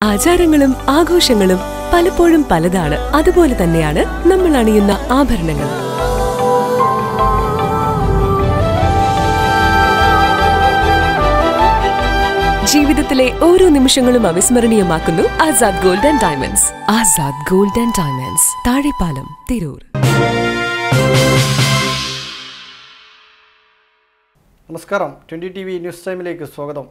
ആചാരങ്ങളും ആഘോഷങ്ങളും പലപ്പോഴും പലതാണ് അതുപോലെ തന്നെയാണ് നമ്മൾ അണിയുന്ന ആഭരണങ്ങൾ ജീവിതത്തിലെ ഓരോ നിമിഷങ്ങളും അവിസ്മരണീയമാക്കുന്നു Azad gold and diamonds Azad gold and diamonds Thazhepalam Tirur നമസ്കാരം ട്വൻ്റി ടി വി ന്യൂസ് ടൈമിലേക്ക് സ്വാഗതം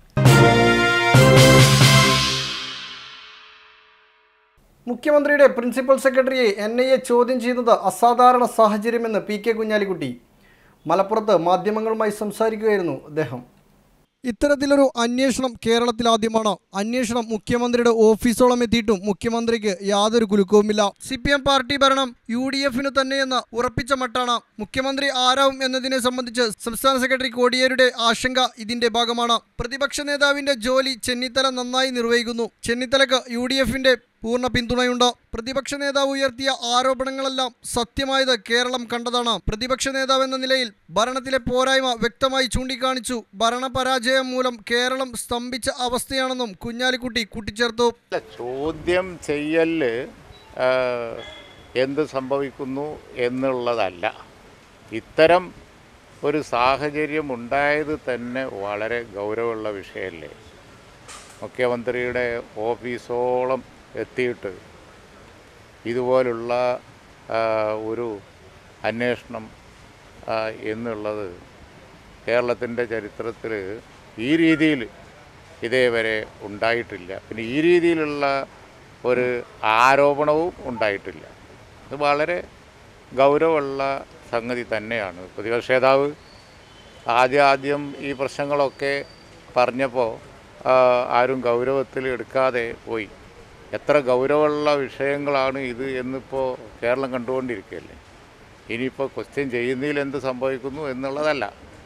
മുഖ്യമന്ത്രിയുടെ പ്രിൻസിപ്പൽ സെക്രട്ടറിയെ എൻ ഐ എ ചോദ്യം ചെയ്യുന്നത് അസാധാരണ സാഹചര്യമെന്ന് പി കെ കുഞ്ഞാലിക്കുട്ടി മലപ്പുറത്ത് മാധ്യമങ്ങളുമായി സംസാരിക്കുകയായിരുന്നു അദ്ദേഹം ഇത്തരത്തിലൊരു അന്വേഷണം കേരളത്തിൽ ആദ്യമാണ് അന്വേഷണം മുഖ്യമന്ത്രിയുടെ ഓഫീസോളം എത്തിയിട്ടും മുഖ്യമന്ത്രിക്ക് യാതൊരു കുലുക്കവുമില്ല സി പി എം പാർട്ടി ഭരണം യു ഡി എഫിന് തന്നെയെന്ന് ഉറപ്പിച്ച മട്ടാണ് മുഖ്യമന്ത്രി ആരാവും എന്നതിനെ സംബന്ധിച്ച് സംസ്ഥാന സെക്രട്ടറി കോടിയേരുടെ ആശങ്ക ഇതിന്റെ ഭാഗമാണ് പ്രതിപക്ഷ നേതാവിന്റെ ജോലി ചെന്നിത്തല നന്നായി നിർവഹിക്കുന്നു ചെന്നിത്തലക്ക് യു ഡി എഫിന്റെ പൂർണ്ണ പിന്തുണയുണ്ട് പ്രതിപക്ഷ നേതാവ് ഉയർത്തിയ ആരോപണങ്ങളെല്ലാം സത്യമായത് കേരളം കണ്ടതാണ് പ്രതിപക്ഷ നേതാവ് എന്ന നിലയിൽ ഭരണത്തിലെ പോരായ്മ വ്യക്തമായി ചൂണ്ടിക്കാണിച്ചു ഭരണപരാജയം മൂലം കേരളം സ്തംഭിച്ച അവസ്ഥയാണെന്നും കുഞ്ഞാലിക്കുട്ടി കൂട്ടിച്ചേർത്തു അല്ല ചോദ്യം ചെയ്യല് ആ, എന്ത് സംഭവിക്കുന്നു എന്നുള്ളതല്ല ഇത്തരം ഒരു സാഹചര്യം ഉണ്ടായത് തന്നെ വളരെ ഗൗരവമുള്ള വിഷയമല്ലേ മുഖ്യമന്ത്രിയുടെ ഓഫീസോളം എത്തിയിട്ട് ഇതുപോലുള്ള ആ, ഒരു അന്വേഷണം ആ, എന്നുള്ളത് കേരളത്തിൻ്റെ ചരിത്രത്തിൽ ഈ രീതിയിൽ ഇതേവരെ ഉണ്ടായിട്ടില്ല പിന്നെ ഈ രീതിയിലുള്ള ഒരു ആരോപണവും ഉണ്ടായിട്ടില്ല ഇത് വളരെ ഗൗരവമുള്ള സംഗതി തന്നെയാണ് പ്രതിപക്ഷ നേതാവ് ആദ്യം ആദ്യം ഈ പ്രശ്നങ്ങളൊക്കെ പറഞ്ഞപ്പോൾ ആ, ആരും ഗൗരവത്തിൽ എടുക്കാതെ പോയി എത്ര ഗൗരവമുള്ള വിഷയങ്ങളാണ് ഇത് എന്നിപ്പോൾ കേരളം കണ്ടുകൊണ്ടിരിക്കുകയല്ലേ ഇനിയിപ്പോൾ ക്വസ്റ്റ്യൻ ചെയ്യുന്നതിൽ എന്ത് സംഭവിക്കുന്നു എന്നുള്ളതല്ല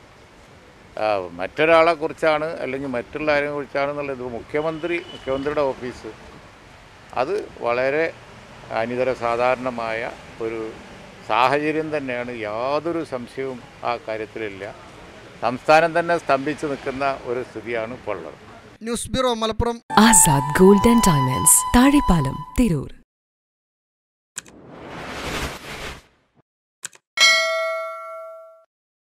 ആ, മറ്റൊരാളെ കുറിച്ചാണ് അല്ലെങ്കിൽ മറ്റുള്ള ആരെ കുറിച്ചാണെന്നുള്ളത് മുഖ്യമന്ത്രി മുഖ്യമന്ത്രിയുടെ ഓഫീസ് അത് വളരെ അനിതര സാധാരണമായ ഒരു സാഹചര്യം തന്നെയാണ് യാതൊരു സംശയവും ആ കാര്യത്തിലില്ല സംസ്ഥാനം തന്നെ സ്തംഭിച്ച് നിൽക്കുന്ന ഒരു സ്ഥിതിയാണ് ഇപ്പോൾ ഉള്ളത് news bureau Malappuram Azad gold and diamonds Thazhepalam Tirur